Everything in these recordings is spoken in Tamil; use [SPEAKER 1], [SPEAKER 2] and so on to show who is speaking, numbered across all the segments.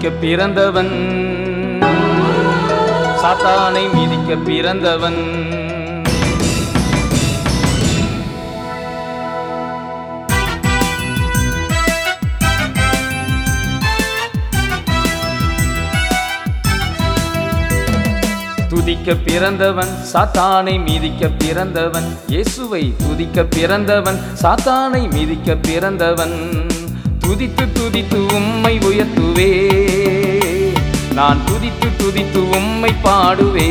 [SPEAKER 1] துதிக்க பிறந்தவன் சாத்தானை மிதிக்க பிறந்தவன் துதிக்க பிறந்தவன் சாத்தானை மிதிக்க பிறந்தவன் இயேசுவை துதிக்க பிறந்தவன் சாத்தானை மிதிக்க பிறந்தவன் துதித்து துதித்து உம்மை உயர்த்துவே நான் துதித்து துதித்து உம்மை பாடுவே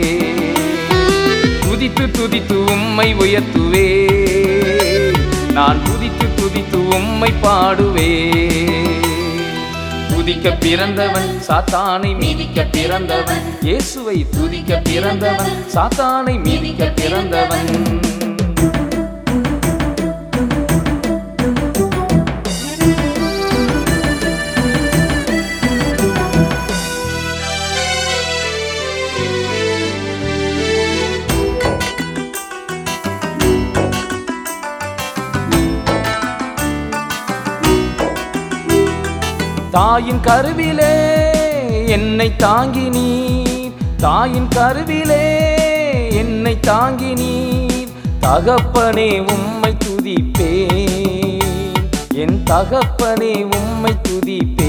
[SPEAKER 1] துதித்து துதித்து உம்மை உயர்த்துவே நான் துதித்து துதித்து உம்மை பாடுவே துதிக்க பிறந்தவன் சாத்தானை மீதிக்க பிறந்தவன் இயேசுவை துதிக்க பிறந்தவன் சாத்தானை மீதிக்க பிறந்தவன் தாயின் கருவிலே என்னை தாங்கி நீர் தாயின் கருவிலே என்னை தாங்கி நீர் தகப்பனே உம்மை துதிப்பே என் தகப்பனே உம்மை துதிப்பே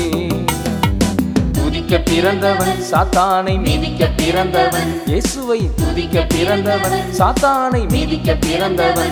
[SPEAKER 1] துதிக்க பிறந்தவன் சாத்தானை மீதிக்க பிறந்தவன் இயேசுவை துதிக்க பிறந்தவன் சாத்தானை மீதிக்க பிறந்தவன்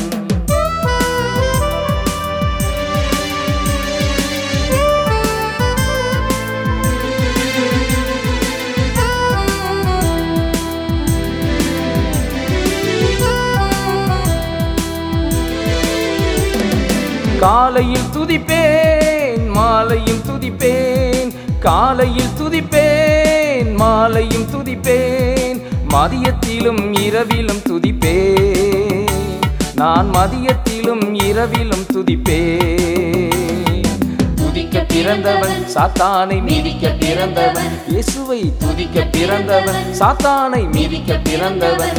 [SPEAKER 1] காலையில் துதிப்பேன் மாலையும் துதிப்பேன் காலையில் துதிப்பேன் மாலையும் துதிப்பேன் மதியத்திலும் இரவிலும் துதிப்பேன் நான் மதியத்திலும் இரவிலும் துதிப்பேன் துதிக்க பிறந்தவன் சாத்தானை மீதிக்க பிறந்தவன் இயேசுவை துதிக்க பிறந்தவன் சாத்தானை மீதிக்க பிறந்தவன்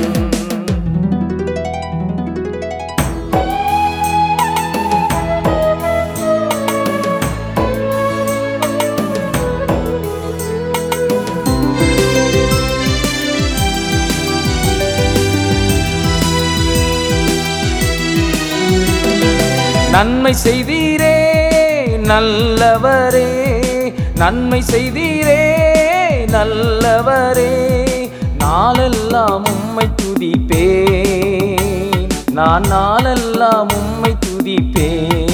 [SPEAKER 1] நன்மை செய்தீரே நல்லவரே நன்மை செய்தீரே நல்லவரே நாளெல்லாம் உம்மை துதிப்பே நான் நாளெல்லாம் உம்மை துதிப்பே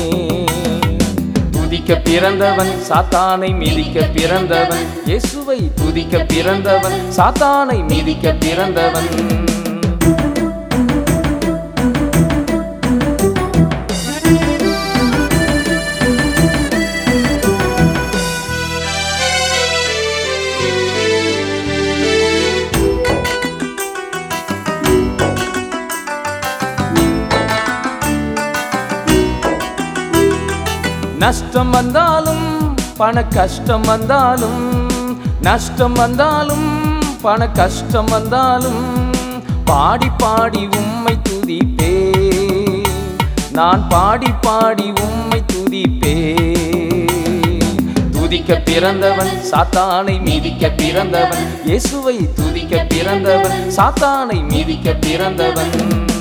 [SPEAKER 1] துதிக்க பிறந்தவன் சாத்தானை மிதிக்க பிறந்தவன் இயேசுவை துதிக்க பிறந்தவன் சாத்தானை மிதிக்க பிறந்தவன் நஷ்டம் வந்தாலும் பண கஷ்டம் வந்தாலும் நஷ்டம் வந்தாலும் பண கஷ்டம் வந்தாலும் பாடி பாடி உம்மை துதிப்பே நான் பாடி பாடி உம்மை துதிப்பே துதிக்க பிறந்தவன் சாத்தானை மீதிக்க பிறந்தவன் இயேசுவை துதிக்க பிறந்தவன் சாத்தானை மீதிக்க பிறந்தவன்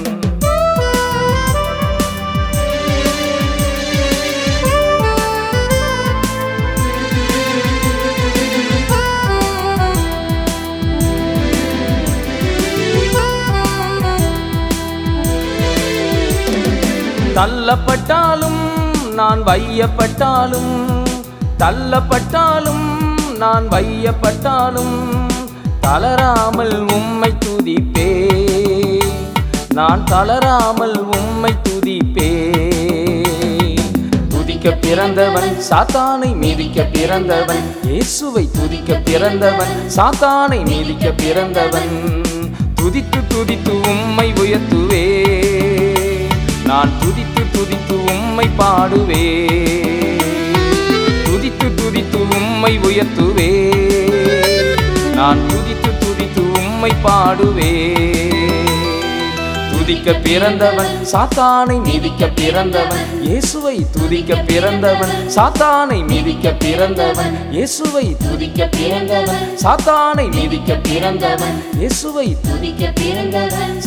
[SPEAKER 1] தள்ளப்பட்டாலும் நான் வையப்பட்டாலும் தள்ளப்பட்டாலும் நான் வையப்பட்டாலும் தளராமல் உம்மை துதிப்பே நான் தளராமல் உம்மை துதிப்பே துதிக்க பிறந்தவன் சாத்தானை மீதிக்க பிறந்தவன் இயேசுவை துதிக்க பிறந்தவன் சாத்தானை மீதிக்க பிறந்தவன் துதித்து துதித்து உம்மை உயர்த்துவே நான் துதித்து துதித்து உம்மை பாடுவே துதித்து துதித்து உம்மை உயர்த்துவே நான் துதித்து துதித்து உம்மை பாடுவே துதிக்க துதிக்க பிறந்தவன் சாத்தானை மீதிக்க பிறந்தவன் இயேசுவை துதிக்க பிறந்தவன் சாத்தானை மீதிக்க பிறந்தவன் இயேசுவை துதிக்க பிறந்தவன் சாத்தானை மீதிக்க பிறந்தவன் இயேசுவை
[SPEAKER 2] துதிக்க பிறந்தவன்